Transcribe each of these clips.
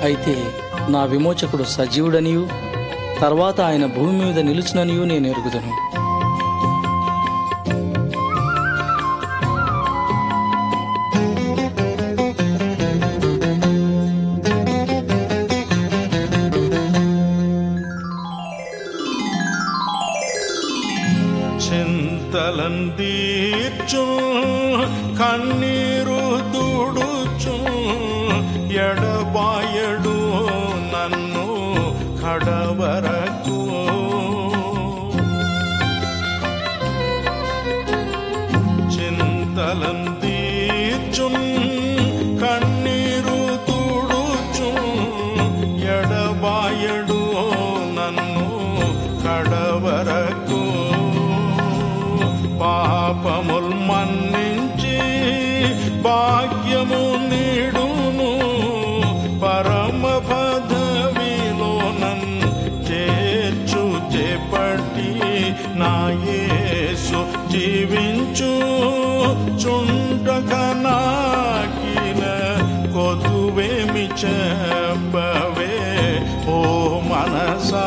అయితే నా విమోచకుడు సజీవుడనియు తర్వాత ఆయన భూమి మీద నిలుచుననియు నేను ఎరుగుదను చింతలందీర్చు కన్నీరు తుడుచు ఎడబాయడు నన్ను కడవరకు చింతలందీర్చు కన్నీరు తుడుచు ఎడబాయడు నన్ను కడవరకు పాపముల్ మన్నించి భాగ్యము నీడును పరమ పదవిలో నన్ చేర్చు చేపట్టి నా యేసు జీవించు చుండక నాకిన కొదువేమి చెప్పవే ఓ మనసా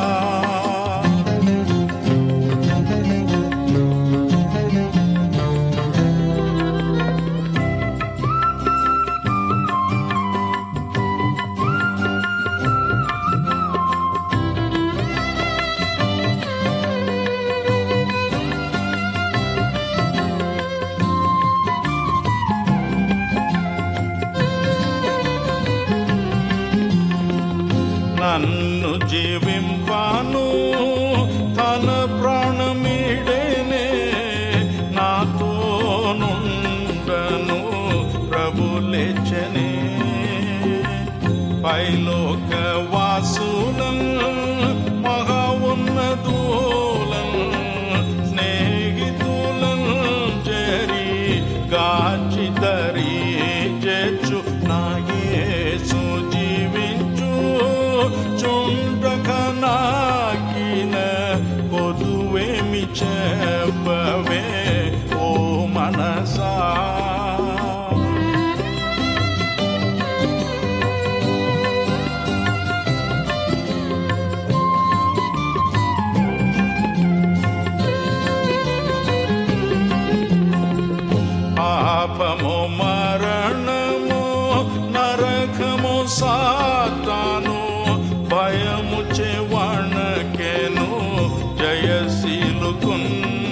నన్ను జీవింపాను తన ప్రాణమీడేనే నాతో నుండను ప్రభులేచనే పైలోక వాసులం మహా ఉన్నదూలం స్నేహితులం చేరి గాచి దరి చేచు నా యేసు జీవించు చుండక నాకిన కొదువేమి చెప్పవే ఓ మనసా పాపము మరణము నరకము సాతాను భయము చెవణకెను జయశీలుకున్